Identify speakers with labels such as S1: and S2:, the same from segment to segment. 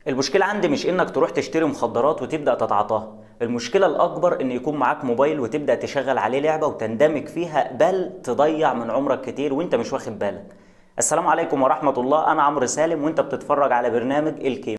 S1: المشكلة عندي مش انك تروح تشتري مخدرات وتبدأ تتعاطاها المشكلة الأكبر إن يكون معاك موبايل وتبدأ تشغل عليه لعبة وتندمج فيها بل تضيع من عمرك كتير وأنت مش واخد بالك. السلام عليكم ورحمة الله أنا عمرو سالم وأنت بتتفرج على برنامج الكيم.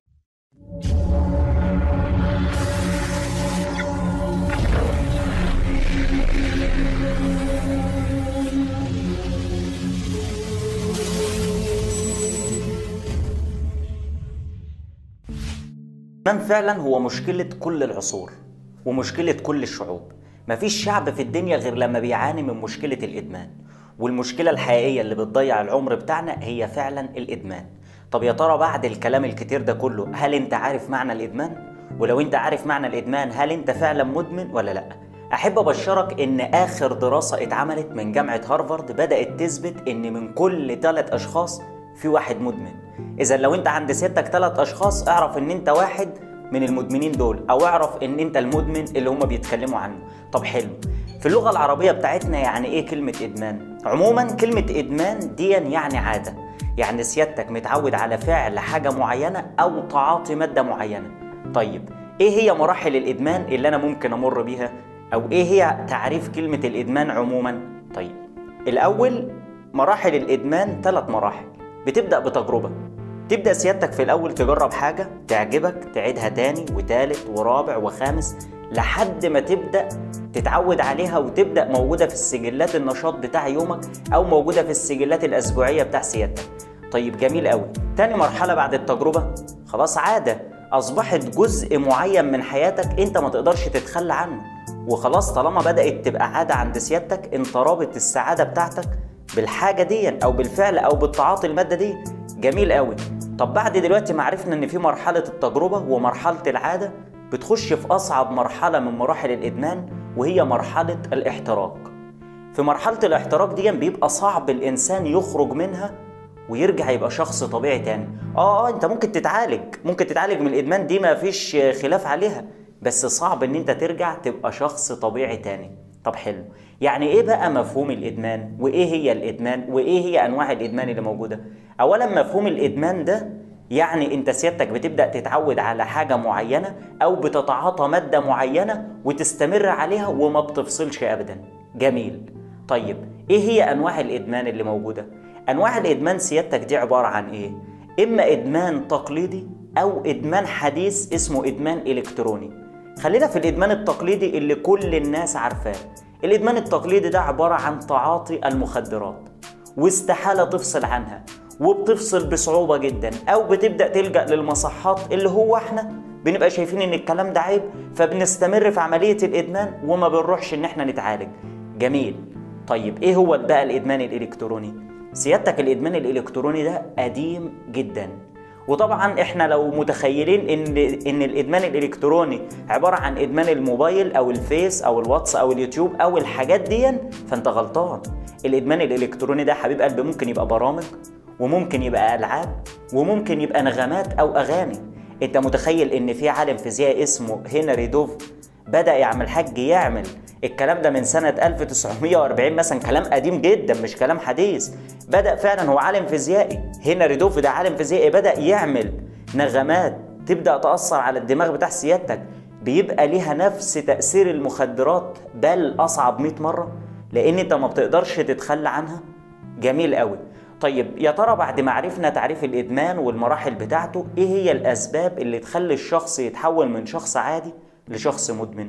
S1: الإدمان فعلا هو مشكلة كل العصور ومشكلة كل الشعوب مفيش شعب في الدنيا غير لما بيعاني من مشكلة الإدمان والمشكلة الحقيقية اللي بتضيع العمر بتاعنا هي فعلا الإدمان طب يا ترى بعد الكلام الكتير ده كله هل انت عارف معنى الإدمان؟ ولو انت عارف معنى الإدمان هل انت فعلا مدمن ولا لأ؟ أحب أبشرك إن آخر دراسة اتعملت من جامعة هارفارد بدأت تثبت إن من كل ثلاث أشخاص في واحد مدمن اذا لو انت عند سيادتك ثلاث اشخاص اعرف ان انت واحد من المدمنين دول او اعرف ان انت المدمن اللي هم بيتكلموا عنه طب حلو في اللغه العربيه بتاعتنا يعني ايه كلمه ادمان عموما كلمه ادمان دي يعني عاده يعني سيادتك متعود على فعل حاجه معينه او تعاطي ماده معينه طيب ايه هي مراحل الادمان اللي انا ممكن امر بيها او ايه هي تعريف كلمه الادمان عموما طيب الاول مراحل الادمان ثلاث مراحل بتبدأ بتجربة تبدأ سيادتك في الأول تجرب حاجة تعجبك تعيدها تاني وتالت ورابع وخامس لحد ما تبدأ تتعود عليها وتبدأ موجودة في السجلات النشاط بتاع يومك أو موجودة في السجلات الأسبوعية بتاع سيادتك طيب جميل قوي تاني مرحلة بعد التجربة خلاص عادة أصبحت جزء معين من حياتك أنت ما تقدرش تتخلى عنه وخلاص طالما بدأت تبقى عادة عند سيادتك أنت رابط السعادة بتاعتك بالحاجة دي أو بالفعل أو بالتعاطي المادة دي جميل قوي طب بعد دلوقتي ما عرفنا إن في مرحلة التجربة ومرحلة العادة بتخش في أصعب مرحلة من مراحل الإدمان وهي مرحلة الاحتراق في مرحلة الاحتراق دي بيبقى صعب الإنسان يخرج منها ويرجع يبقى شخص طبيعي تاني اه اه انت ممكن تتعالج ممكن تتعالج من الادمان دي ما فيش خلاف عليها بس صعب ان انت ترجع تبقى شخص طبيعي تاني طب حلو يعني ايه بقى مفهوم الادمان وايه هي الادمان وايه هي انواع الادمان اللي موجوده اولا مفهوم الادمان ده يعني انت سيادتك بتبدا تتعود على حاجه معينه او بتتعاطى ماده معينه وتستمر عليها وما بتفصلش ابدا جميل طيب ايه هي انواع الادمان اللي موجوده انواع الادمان سيادتك دي عباره عن ايه اما ادمان تقليدي او ادمان حديث اسمه ادمان الكتروني خلينا في الادمان التقليدي اللي كل الناس عارفاه الادمان التقليدي ده عباره عن تعاطي المخدرات واستحاله تفصل عنها وبتفصل بصعوبه جدا او بتبدا تلجا للمصحات اللي هو احنا بنبقى شايفين ان الكلام ده عيب فبنستمر في عمليه الادمان وما بنروحش ان احنا نتعالج جميل طيب ايه هو بقى الادمان الالكتروني سيادتك الادمان الالكتروني ده قديم جدا وطبعا احنا لو متخيلين ان ان الادمان الالكتروني عباره عن ادمان الموبايل او الفيس او الواتس او اليوتيوب او الحاجات دي فانت غلطان الادمان الالكتروني ده حبيب قلبي ممكن يبقى برامج وممكن يبقى العاب وممكن يبقى نغمات او اغاني انت متخيل ان في عالم فيزيائي اسمه هنري دوف بدا يعمل حاج يعمل الكلام ده من سنة 1940 مثلا كلام قديم جدا مش كلام حديث بدأ فعلا هو عالم فيزيائي هنري دوف ده عالم فيزيائي بدأ يعمل نغمات تبدأ تأثر على الدماغ بتاع سيادتك بيبقى ليها نفس تأثير المخدرات بل أصعب 100 مرة لأن أنت ما بتقدرش تتخلى عنها جميل قوي طيب يا ترى بعد ما عرفنا تعريف الإدمان والمراحل بتاعته إيه هي الأسباب اللي تخلي الشخص يتحول من شخص عادي لشخص مدمن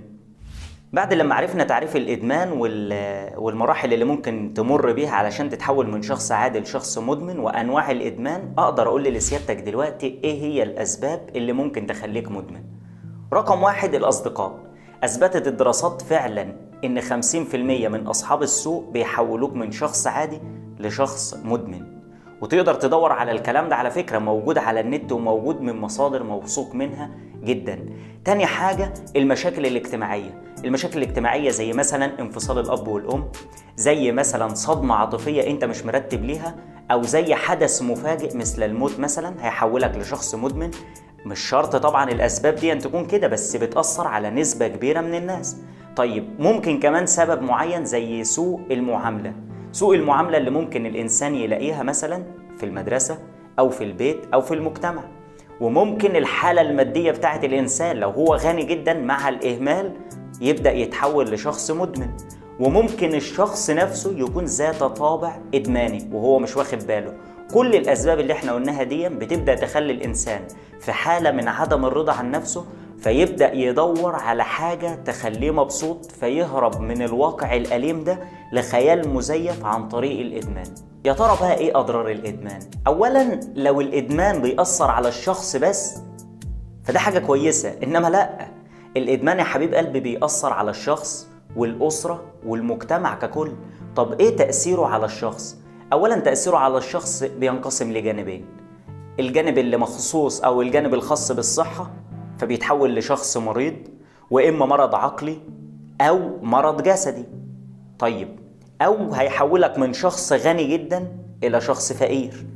S1: بعد لما عرفنا تعريف الادمان والمراحل اللي ممكن تمر بيها علشان تتحول من شخص عادي لشخص مدمن وانواع الادمان اقدر اقول لسيادتك دلوقتي ايه هي الاسباب اللي ممكن تخليك مدمن رقم واحد الاصدقاء اثبتت الدراسات فعلا ان 50% من اصحاب السوء بيحولوك من شخص عادي لشخص مدمن وتقدر تدور على الكلام ده على فكرة موجود على النت وموجود من مصادر موثوق منها جدا تاني حاجة المشاكل الاجتماعية المشاكل الاجتماعية زي مثلا انفصال الأب والأم زي مثلا صدمة عاطفية أنت مش مرتب ليها أو زي حدث مفاجئ مثل الموت مثلا هيحولك لشخص مدمن مش شرط طبعا الأسباب دي أن تكون كده بس بتأثر على نسبة كبيرة من الناس طيب ممكن كمان سبب معين زي سوء المعاملة سوء المعاملة اللي ممكن الإنسان يلاقيها مثلا في المدرسة أو في البيت أو في المجتمع وممكن الحالة المادية بتاعت الإنسان لو هو غني جدا مع الإهمال يبدأ يتحول لشخص مدمن وممكن الشخص نفسه يكون ذات طابع إدماني وهو مش واخد باله كل الأسباب اللي احنا قلناها دي بتبدأ تخلي الإنسان في حالة من عدم الرضا عن نفسه فيبدأ يدور على حاجة تخليه مبسوط فيهرب من الواقع الأليم ده لخيال مزيف عن طريق الإدمان يا ترى بقى إيه أضرار الإدمان؟ أولا لو الإدمان بيأثر على الشخص بس فده حاجة كويسة إنما لأ الإدمان يا حبيب قلبي بيأثر على الشخص والأسرة والمجتمع ككل طب إيه تأثيره على الشخص؟ أولا تأثيره على الشخص بينقسم لجانبين الجانب اللي مخصوص أو الجانب الخاص بالصحة فبيتحول لشخص مريض وإما مرض عقلي أو مرض جسدي طيب أو هيحولك من شخص غني جدا إلى شخص فقير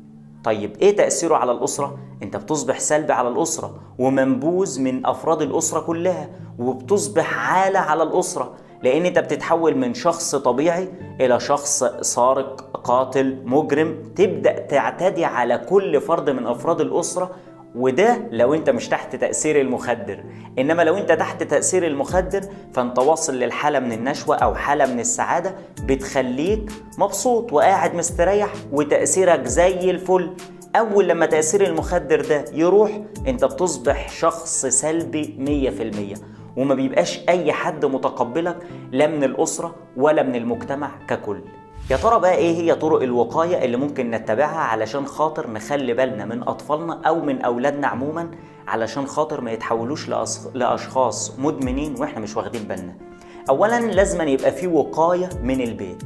S1: طيب ايه تأثيره على الأسرة؟ انت بتصبح سلبي على الأسرة ومنبوذ من أفراد الأسرة كلها وبتصبح عالة على الأسرة لأن انت بتتحول من شخص طبيعي إلى شخص سارق قاتل مجرم تبدأ تعتدي على كل فرد من أفراد الأسرة وده لو انت مش تحت تأثير المخدر انما لو انت تحت تأثير المخدر فانت واصل للحالة من النشوة او حالة من السعادة بتخليك مبسوط وقاعد مستريح وتأثيرك زي الفل اول لما تأثير المخدر ده يروح انت بتصبح شخص سلبي مية في المية وما بيبقاش اي حد متقبلك لا من الاسرة ولا من المجتمع ككل يا ترى بقى ايه هي طرق الوقايه اللي ممكن نتبعها علشان خاطر نخلي بالنا من اطفالنا او من اولادنا عموما علشان خاطر ما يتحولوش لأص... لاشخاص مدمنين واحنا مش واخدين بالنا اولا لازم يبقى في وقايه من البيت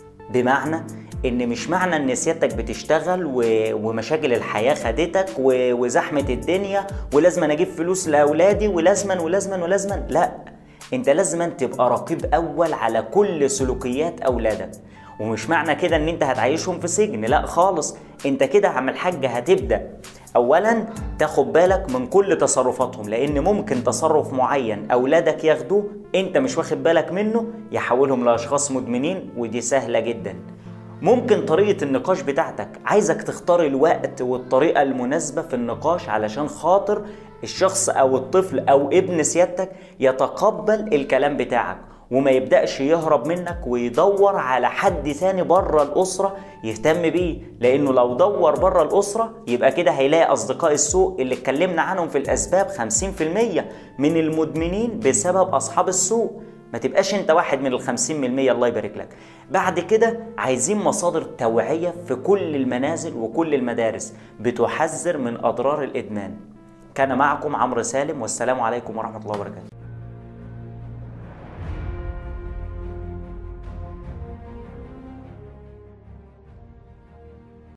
S1: بمعنى ان مش معنى ان سيادتك بتشتغل و... ومشاكل الحياه خدتك و... وزحمه الدنيا ولازم أنا اجيب فلوس لاولادي ولازما ولازما ولازما لا انت لازم تبقى رقيب اول على كل سلوكيات اولادك ومش معنى كده ان انت هتعيشهم في سجن لا خالص انت كده عم الحاج هتبدا اولا تاخد بالك من كل تصرفاتهم لان ممكن تصرف معين اولادك ياخدوه انت مش واخد بالك منه يحولهم لاشخاص مدمنين ودي سهله جدا ممكن طريقة النقاش بتاعتك عايزك تختار الوقت والطريقة المناسبة في النقاش علشان خاطر الشخص أو الطفل أو ابن سيادتك يتقبل الكلام بتاعك وما يبدأش يهرب منك ويدور على حد ثاني بره الأسرة يهتم بيه لأنه لو دور بره الأسرة يبقى كده هيلاقي أصدقاء السوء اللي اتكلمنا عنهم في الأسباب 50% من المدمنين بسبب أصحاب السوء ما تبقاش انت واحد من الخمسين من المية الله يبارك لك بعد كده عايزين مصادر توعية في كل المنازل وكل المدارس بتحذر من أضرار الإدمان كان معكم عمرو سالم والسلام عليكم ورحمة الله وبركاته